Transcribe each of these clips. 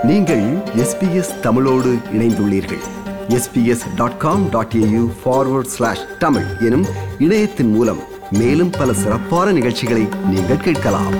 நீங்கள் எஸ்பிஎஸ் தமிழோடு இணைந்துள்ளீர்கள் SBS dot com dot AU forward slash Tamil எனும் இணையத்தின் மூலம் மேலும் பல சிறப்பான நிகழ்ச்சிகளை நீங்கள் கேட்கலாம்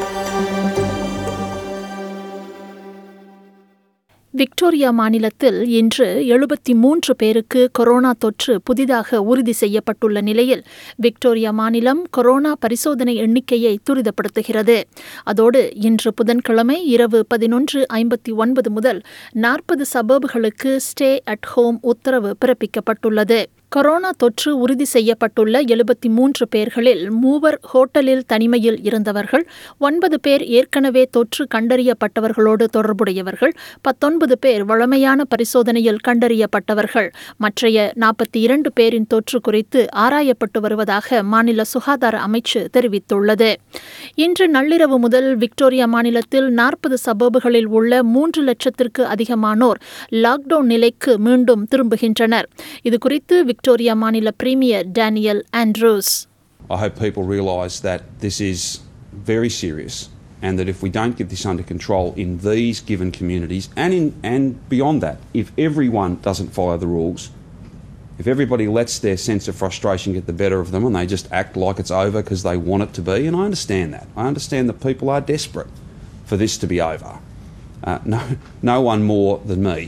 விக்டோரியா மாநிலத்தில் இன்று எழுபத்தி மூன்று பேருக்கு கொரோனா தொற்று புதிதாக உறுதி செய்யப்பட்டுள்ள நிலையில் விக்டோரியா மாநிலம் கொரோனா பரிசோதனை எண்ணிக்கையை துரிதப்படுத்துகிறது அதோடு இன்று புதன்கிழமை இரவு பதினொன்று ஐம்பத்தி ஒன்பது முதல் நாற்பது சபர்புகளுக்கு ஸ்டே அட் ஹோம் உத்தரவு பிறப்பிக்கப்பட்டுள்ளது கொரோனா தொற்று உறுதி செய்யப்பட்டுள்ள எழுபத்தி மூன்று பேர்களில் மூவர் ஹோட்டலில் தனிமையில் இருந்தவர்கள் ஒன்பது பேர் ஏற்கனவே தொற்று கண்டறியப்பட்டவர்களோடு தொடர்புடையவர்கள் பத்தொன்பது பேர் வழமையான பரிசோதனையில் கண்டறியப்பட்டவர்கள் மற்றைய நாற்பத்தி இரண்டு பேரின் தொற்று குறித்து ஆராயப்பட்டு வருவதாக மாநில சுகாதார அமைச்சு தெரிவித்துள்ளது இன்று நள்ளிரவு முதல் விக்டோரியா மாநிலத்தில் நாற்பது சபர்புகளில் உள்ள மூன்று லட்சத்திற்கு அதிகமானோர் லாக்டவுன் நிலைக்கு மீண்டும் திரும்புகின்றனர் இதுகுறித்து விக்டோரியா மாநில premier Daniel Andrews I hope people realise that this is very serious and that if we don't get this under control in these given communities and, in, and beyond that, if everyone doesn't follow the rules, if everybody lets their sense of frustration get the better of them and they just act like it's over because they want it to be, and I understand that. I understand that people are desperate for this to be over. Uh, no, no one more than me.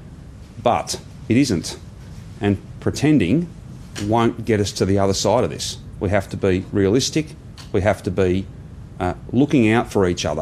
But it isn't. And pretending won't get us to the other side of this. We have to be realistic. We have to be uh, looking out for each other.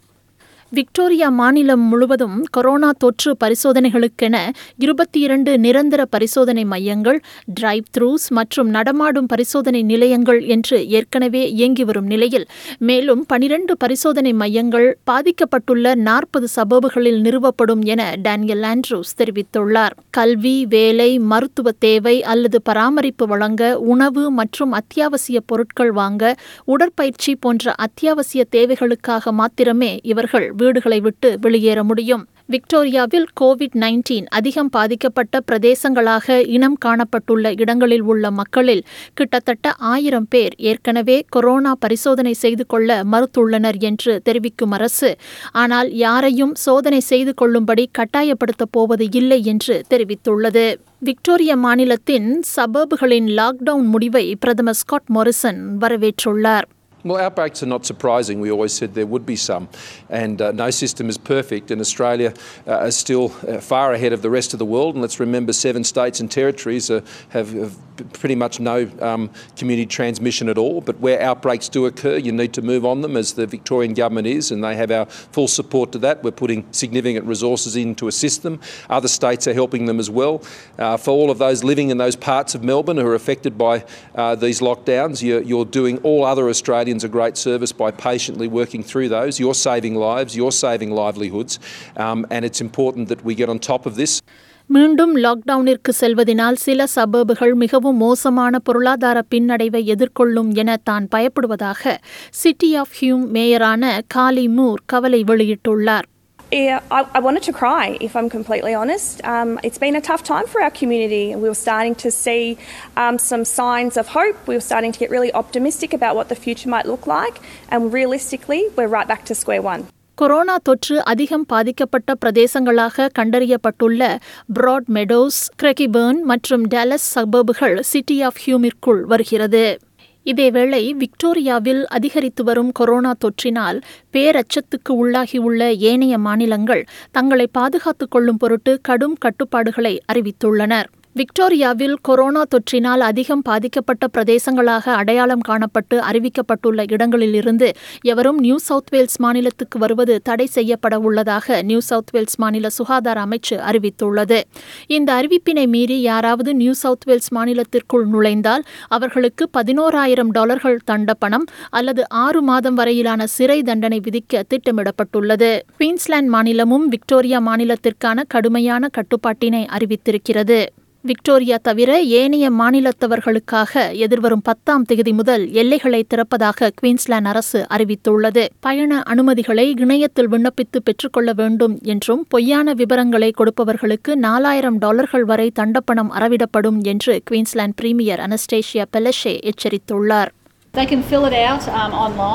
Victoria மாநிலம் முழுவதும் corona தொற்று பரிசோதனைகளுக்கென இருபத்தி இரண்டு நிரந்தர பரிசோதனை மையங்கள் drive த்ரூஸ் மற்றும் நடமாடும் பரிசோதனை நிலையங்கள் என்று ஏற்கனவே இயங்கி வரும் நிலையில் மேலும் பனிரண்டு பரிசோதனை மையங்கள் பாதிக்கப்பட்டுள்ள நாற்பது சபபுகளில் நிறுவப்படும் என டேனியல் ஆண்ட்ரூஸ் தெரிவித்துள்ளார் கல்வி வேலை மருத்துவ தேவை அல்லது பராமரிப்பு வழங்க உணவு மற்றும் அத்தியாவசிய பொருட்கள் வாங்க உடற்பயிற்சி போன்ற அத்தியாவசிய தேவைகளுக்காக மாத்திரமே இவர்கள் வீடுகளை விட்டு வெளியேற முடியும் விக்டோரியாவில் கோவிட் நைன்டீன் அதிகம் பாதிக்கப்பட்ட பிரதேசங்களாக இனம் காணப்பட்டுள்ள இடங்களில் உள்ள மக்களில் கிட்டத்தட்ட ஆயிரம் பேர் ஏற்கனவே கொரோனா பரிசோதனை செய்து கொள்ள மறுத்துள்ளனர் என்று தெரிவிக்கும் அரசு ஆனால் யாரையும் சோதனை செய்து கொள்ளும்படி கட்டாயப்படுத்தப் போவது இல்லை என்று தெரிவித்துள்ளது விக்டோரியா மாநிலத்தின் சபர்புகளின் லாக்டவுன் முடிவை பிரதமர் ஸ்காட் மொரிசன் வரவேற்றுள்ளார் Well, outbreaks are not surprising. We always said there would be some, and uh, no system is perfect. And Australia uh, is still uh, far ahead of the rest of the world. And let's remember, seven states and territories uh, have, have pretty much no um, community transmission at all. But where outbreaks do occur, you need to move on them, as the Victorian government is, and they have our full support to that. We're putting significant resources in to assist them. Other states are helping them as well. Uh, for all of those living in those parts of Melbourne who are affected by uh, these lockdowns, you're, you're doing all other Australians a great service by patiently working through those. You're saving lives, you're saving livelihoods, um, and it's important that we get on top of this. மீண்டும் லாக்டவுனிற்கு செல்வதனால் சில சபர்புகள் மிகவும் மோசமான பொருளாதார பின்னடைவை எதிர்கொள்ளும் என தான் பயப்படுவதாக சிட்டி ஆஃப் ஹியூம் மேயரான காலி மூர் கவலை வெளியிட்டுள்ளார் Yeah, I, I wanted to cry, if I'm completely honest. Um, it's been a tough time for our community, and we were starting to see um, some signs of hope. We were starting to get really optimistic about what the future might look like, and realistically, we're right back to square one. Corona தொற்று அதிகம் பாதிக்கப்பட்ட பிரதேசங்களாக கண்டறியப்பட்டுள்ள Broadmeadows Craigieburn மற்றும் Dallas சபர்புகள் city of ஹியூமிற்குள் வருகிறது இதேவேளை விக்டோரியாவில் அதிகரித்து வரும் கொரோனா தொற்றினால் பேரச்சத்துக்கு உள்ளாகியுள்ள ஏனைய மாநிலங்கள் தங்களை பாதுகாத்துக் கொள்ளும் பொருட்டு கடும் கட்டுப்பாடுகளை அறிவித்துள்ளனர் விக்டோரியாவில் கொரோனா தொற்றினால் அதிகம் பாதிக்கப்பட்ட பிரதேசங்களாக அடையாளம் காணப்பட்டு அறிவிக்கப்பட்டுள்ள இடங்களிலிருந்து எவரும் நியூ சவுத் வேல்ஸ் மாநிலத்துக்கு வருவது தடை செய்யப்பட உள்ளதாக நியூ சவுத் வேல்ஸ் மாநில சுகாதார அமைச்சு அறிவித்துள்ளது இந்த அறிவிப்பினை மீறி யாராவது நியூ சவுத் வேல்ஸ் மாநிலத்திற்குள் நுழைந்தால் அவர்களுக்கு பதினோராயிரம் டாலர்கள் தண்டப்பணம் அல்லது ஆறு மாதம் வரையிலான சிறை தண்டனை விதிக்க திட்டமிடப்பட்டுள்ளது குயின்ஸ்லாந்து மாநிலமும் விக்டோரியா மாநிலத்திற்கான கடுமையான கட்டுப்பாட்டினை அறிவித்திருக்கிறது விக்டோரியா தவிர ஏனைய மாநிலத்தவர்களுக்காக எதிர்வரும் பத்தாம் தேதி முதல் எல்லைகளை திறப்பதாக குயின்ஸ்லாந்து அரசு அறிவித்துள்ளது பயண அனுமதிகளை இணையத்தில் விண்ணப்பித்து பெற்றுக்கொள்ள வேண்டும் என்றும் பொய்யான விவரங்களை கொடுப்பவர்களுக்கு நாலாயிரம் டாலர்கள் வரை தண்டப்பணம் அறவிடப்படும் என்று குயின்ஸ்லாந்து பிரீமியர் அனஸ்டேஷியா பெலஷே எச்சரித்துள்ளார் They can fill it out um, online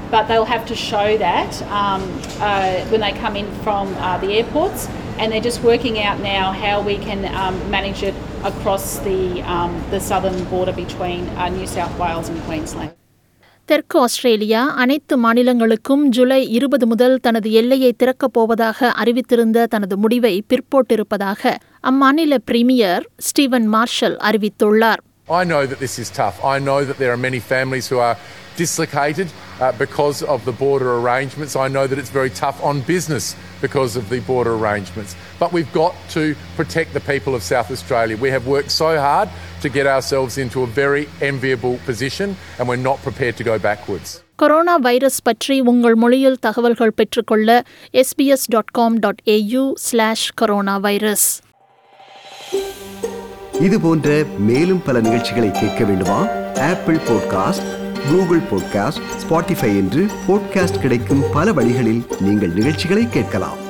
but they'll have to show that um, uh, when they come in from uh, the airports. And they're just working out now how we can um, manage it across the, um, the southern border between uh, New South Wales and Queensland. தெற்கு Australia அனைத்து மாநிலங்களுக்கும் ஜூலை இருபது முதல் தனது எல்லையை திறக்கப் போவதாக அறிவித்திருந்த தனது முடிவை பிற்போட்டிருப்பதாக அம்மாநில பிரீமியர் ஸ்டீவன் மார்ஷல் அறிவித்துள்ளார் I know that this is tough. I know that there are many families who are dislocated uh, because of the border arrangements. I know that it's very tough on business because of the border arrangements. But we've got to protect the people of South Australia. We have worked so hard to get ourselves into a very enviable position and we're not prepared to go backwards. Coronavirus பற்றி உங்கள் மொழியில் தகவல்கள் பெற்றுக்கொள்ள SBS dot com dot AU slash coronavirus இது போன்ற மேலும் பல நிகழ்ச்சிகளை கேட்க வேண்டுமா Apple podcast Google podcast Spotify என்று பாட்காஸ்ட் கிடைக்கும் பல வழிகளில் நீங்கள் நிகழ்ச்சிகளை கேட்கலாம்